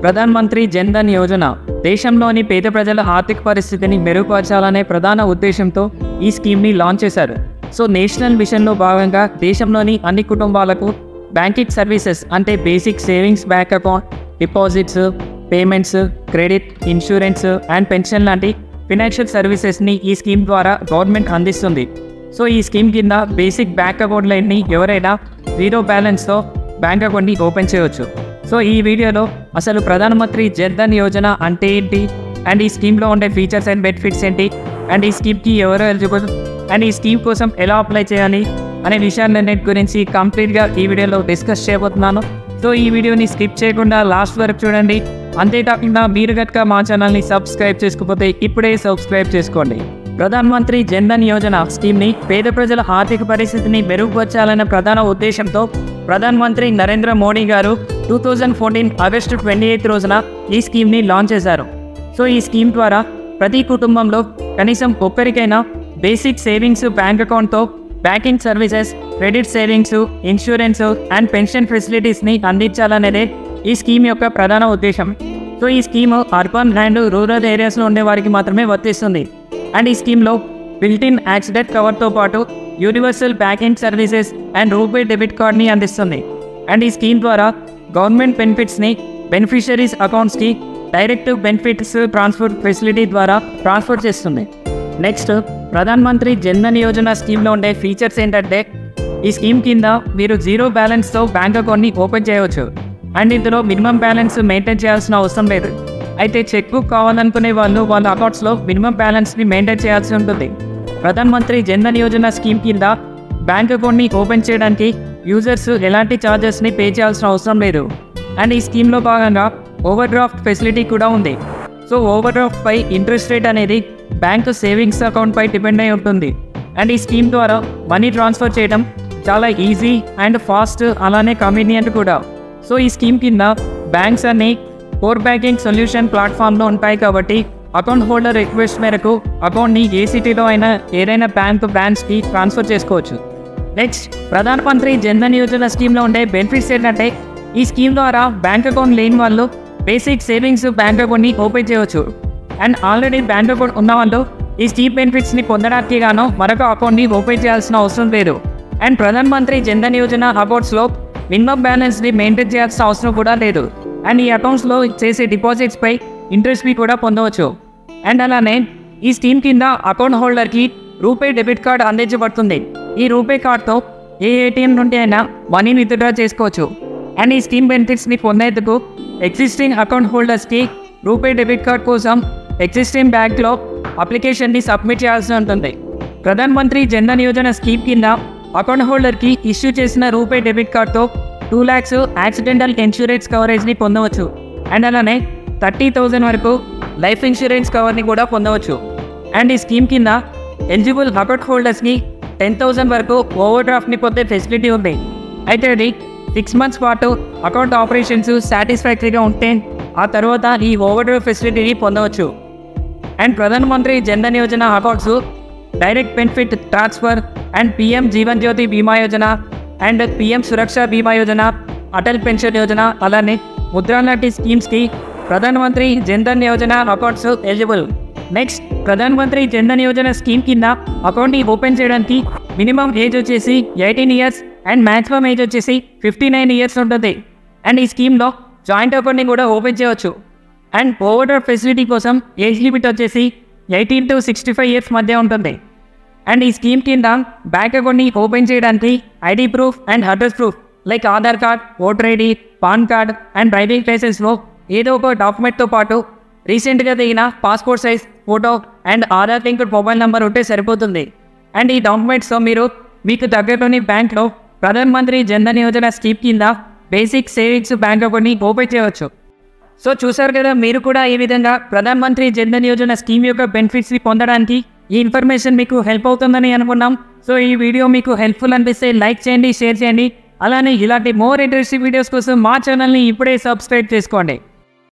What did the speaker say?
ప్రధాన్ మంత్రి జన్ ధన్ యోజన దేశంలోని పేద ప్రజల ఆర్థిక పరిస్థితిని మెరుగుపరచాలనే ప్రధాన ఉద్దేశంతో ఈ స్కీమ్ని లాంచ్ చేశారు సో నేషనల్ మిషన్లో భాగంగా దేశంలోని అన్ని కుటుంబాలకు బ్యాంకింగ్ సర్వీసెస్ అంటే basic savings bank account deposits payments credit insurance and pension లాంటి ఫినాన్షియల్ సర్వీసెస్ని ఈ స్కీమ్ ద్వారా గవర్నమెంట్ అందిస్తుంది సో ఈ స్కీమ్ కింద బేసిక్ బ్యాంక్ అకౌంట్లన్నీ ఎవరైనా జీరో బ్యాలెన్స్తో బ్యాంక్ అకౌంట్ని ఓపెన్ చేయవచ్చు సో ఈ వీడియోలో అసలు ప్రధానమంత్రి జన్ ధన్ యోజన అంటే ఏంటి అండ్ ఈ స్కీమ్లో ఉండే ఫీచర్స్ అండ్ బెనిఫిట్స్ ఏంటి అండ్ ఈ స్కీమ్కి ఎవరు ఎలిజిబుల్ అండ్ ఈ స్కీమ్ కోసం ఎలా అప్లై చేయాలి అనే విషయాలన్నిటి గురించి కంప్లీట్గా ఈ వీడియోలో డిస్కస్ చేయబోతున్నాను సో ఈ వీడియోని స్కిప్ చేయకుండా లాస్ట్ వరకు చూడండి అంతేకాకుండా మీరు కనుక మా ఛానల్ని సబ్స్క్రైబ్ చేసుకోకపోతే ఇప్పుడే సబ్స్క్రైబ్ చేసుకోండి ప్రధాన్ మంత్రి జన్ ధన్ యోజన స్కీమ్ని పేద ప్రజల ఆర్థిక పరిస్థితిని మెరుగుపరచాలనే ప్రధాన ఉద్దేశంతో ప్రధాన్ మంత్రి నరేంద్ర మోడీ గారు two thousand fourteen August twenty eighth రోజున ఈ స్కీమ్ని లాంచ్ చేశారు సో ఈ స్కీమ్ ద్వారా ప్రతి కుటుంబంలో కనీసం ఒక్కరికైనా బేసిక్ సేవింగ్స్ బ్యాంక్ అకౌంట్తో banking services credit savings insurance and pension ఫెసిలిటీస్ని అందించాలనేదే ఈ స్కీమ్ యొక్క ప్రధాన ఉద్దేశం సో ఈ స్కీమ్ అర్బన్ అండ్ రూరల్ ఏరియాస్లో ఉండే వారికి మాత్రమే వర్తిస్తుంది అండ్ ఈ స్కీమ్లో బిల్ట్ ఇన్ యాక్సిడెంట్ కవర్తో పాటు universal banking services and RuPay debit కార్డ్ని అందిస్తుంది అండ్ ఈ స్కీమ్ ద్వారా గవర్నమెంట్ బెనిఫిట్స్ని బెనిఫిషరీస్ అకౌంట్స్కి డైరెక్ట్ బెనిఫిట్స్ ట్రాన్స్ఫర్ ఫెసిలిటీ ద్వారా ట్రాన్స్ఫర్ చేస్తుంది నెక్స్ట్ ప్రధాన్ మంత్రి జన్ ధన్ యోజన స్కీమ్లో ఉండే ఫీచర్స్ ఏంటంటే ఈ స్కీమ్ కింద మీరు జీరో బ్యాలెన్స్తో బ్యాంక్ అకౌంట్ని ఓపెన్ చేయవచ్చు అండ్ ఇందులో మినిమం బ్యాలెన్స్ మెయింటైన్ చేయాల్సిన అవసరం లేదు అయితే చెక్ బుక్ కావాలనుకునే వాళ్ళు వాళ్ళ అకౌంట్స్లో మినిమం బ్యాలెన్స్ని మెయింటైన్ చేయాల్సి ఉంటుంది ప్రధాన్ మంత్రి జన్ ధన్ యోజన స్కీమ్ కింద బ్యాంక్ అకౌంట్ని ఓపెన్ చేయడానికి యూజర్స్ ఎలాంటి ఛార్జెస్ని పే చేయాల్సిన అవసరం లేదు అండ్ ఈ స్కీమ్లో భాగంగా ఓవర్ డ్రాఫ్ట్ ఫెసిలిటీ కూడా ఉంది సో ఓవర్ డ్రాఫ్ట్ పై ఇంట్రెస్ట్ రేట్ అనేది బ్యాంక్ సేవింగ్స్ అకౌంట్ పై డిపెండ్ అయి ఉంటుంది అండ్ ఈ స్కీమ్ ద్వారా మనీ ట్రాన్స్ఫర్ చేయడం చాలా ఈజీ అండ్ ఫాస్ట్ అలానే కన్వీనియంట్ కూడా సో ఈ స్కీమ్ కింద బ్యాంక్స్ అన్ని కోర్ బ్యాంకింగ్ సొల్యూషన్ ప్లాట్ఫామ్లో ఉంటాయి కాబట్టి అకౌంట్ హోల్డర్ రిక్వెస్ట్ మేరకు అకౌంట్ని ఏ సిటీలో అయినా ఏదైనా బ్యాంక్ బ్రాంచ్కి ట్రాన్స్ఫర్ చేసుకోవచ్చు నెక్స్ట్ ప్రధాన మంత్రి జన్ ధన్ యోజన స్కీమ్లో ఉండే బెనిఫిట్స్ ఏంటంటే ఈ స్కీమ్ ద్వారా బ్యాంక్ అకౌంట్ లేని వాళ్ళు బేసిక్ సేవింగ్స్ బ్యాంక్ అకౌంట్ని ఓపెన్ చేయవచ్చు అండ్ ఆల్రెడీ బ్యాంక్ అకౌంట్ ఉన్న వాళ్ళు ఈ స్కీమ్ బెనిఫిట్స్ని పొందడానికి గాను మరొక అకౌంట్ని ఓపెన్ చేయాల్సిన అవసరం లేదు అండ్ ప్రధాన మంత్రి జన్ ధన్ యోజన అకౌంట్స్లో మినిమం బ్యాలెన్స్ని మెయింటైన్ చేయాల్సిన అవసరం కూడా లేదు అండ్ ఈ అకౌంట్స్లో చేసే డిపాజిట్స్పై ఇంట్రెస్ట్ని కూడా పొందవచ్చు అండ్ అలానే ఈ స్కీమ్ కింద అకౌంట్ హోల్డర్కి రూపే డెబిట్ కార్డ్ అందించబడుతుంది ఈ రూపే కార్డ్తో ఏ ఏటీఎం నుండి అయినా మనీని విత్డ్రా చేసుకోవచ్చు అండ్ ఈ స్కీమ్ బెనిఫిట్స్ని పొందేందుకు ఎగ్జిస్టింగ్ అకౌంట్ హోల్డర్స్కి రూపే డెబిట్ కార్డ్ కోసం ఎగ్జిస్టింగ్ బ్యాంక్లో అప్లికేషన్ని సబ్మిట్ చేయాల్సి ఉంటుంది ప్రధాన్ మంత్రి జన్ ధన్ యోజన స్కీమ్ కింద అకౌంట్ హోల్డర్కి ఇష్యూ చేసిన రూపే డెబిట్ కార్డ్తో టూ ల్యాక్స్ యాక్సిడెంటల్ ఇన్సూరెన్స్ కవరేజ్ని పొందవచ్చు అండ్ అలానే థర్టీ థౌజండ్ వరకు లైఫ్ ఇన్సూరెన్స్ కవర్ని కూడా పొందవచ్చు అండ్ ఈ స్కీమ్ కింద ఎలిజిబుల్ అకౌంట్ హోల్డర్స్కి టెన్ థౌజండ్ వరకు ఓవర్ డ్రాఫ్ట్ని పొందే ఫెసిలిటీ ఉంది అయితే అది సిక్స్ మంత్స్ పాటు అకౌంట్ ఆపరేషన్స్ సాటిస్ఫాక్టరీగా ఉంటే ఆ తర్వాత ఈ ఓవర్ డ్రాఫ్ట్ ఫెసిలిటీని పొందవచ్చు and Pradhana Mantri Jan Dhan Yojana accounts direct benefit transfer and PM Jeevan Jyoti Bima Yojana and PM సురక్ష బీమా యోజన అటల్ పెన్షన్ యోజన అలానే ముద్రా లాంటి స్కీమ్స్కి Pradhana Mantri Jan Dhan Yojana accounts eligible next Pradhana Mantri Jan Dhan Yojana scheme కింద అకౌంట్ని ఓపెన్ చేయడానికి మినిమం ఏజ్ వచ్చేసి eighteen years and maximum age వచ్చేసి ఫిఫ్టీ నైన్ ఇయర్స్ ఉంటుంది అండ్ ఈ స్కీమ్లో జాయింట్ అకౌంట్ని కూడా ఓపెన్ చేయవచ్చు అండ్ ఓవర్ డ్రాఫ్ట్ ఫెసిలిటీ కోసం ఏజ్ లిమిట్ వచ్చేసి eighteen to sixty five years మధ్య ఉంటుంది అండ్ ఈ స్కీమ్ కింద బ్యాంక్ అకౌంట్ని ఓపెన్ చేయడానికి ID proof and address proof like Aadhaar card voter ID PAN card and driving లైసెన్స్లో ఏదో ఒక డాక్యుమెంట్తో పాటు రీసెంట్గా దిగిన passport size photo and Aadhaar linked mobile number ఉంటే సరిపోతుంది అండ్ ఈ డాక్యుమెంట్స్తో మీరు మీకు దగ్గరలోని బ్యాంక్లో ప్రధాన మంత్రి జన్ ధన్ యోజన స్కీమ్ కింద బేసిక్ సేవింగ్స్ బ్యాంక్ అకౌంట్ని ఓపెన్ చేయవచ్చు సో చూసారు కదా మీరు కూడా ఈ విధంగా ప్రధాన మంత్రి జన్ ధన్ యోజన స్కీమ్ యొక్క బెనిఫిట్స్ని పొందడానికి ఈ ఇన్ఫర్మేషన్ మీకు హెల్ప్ అవుతుందని అనుకున్నాం సో ఈ వీడియో మీకు హెల్ప్ఫుల్ అనిపిస్తే లైక్ చేయండి షేర్ చేయండి అలానే ఇలాంటి మోర్ ఇంట్రెస్టింగ్ వీడియోస్ కోసం మా ఛానల్ని ఇప్పుడే సబ్స్క్రైబ్ చేసుకోండి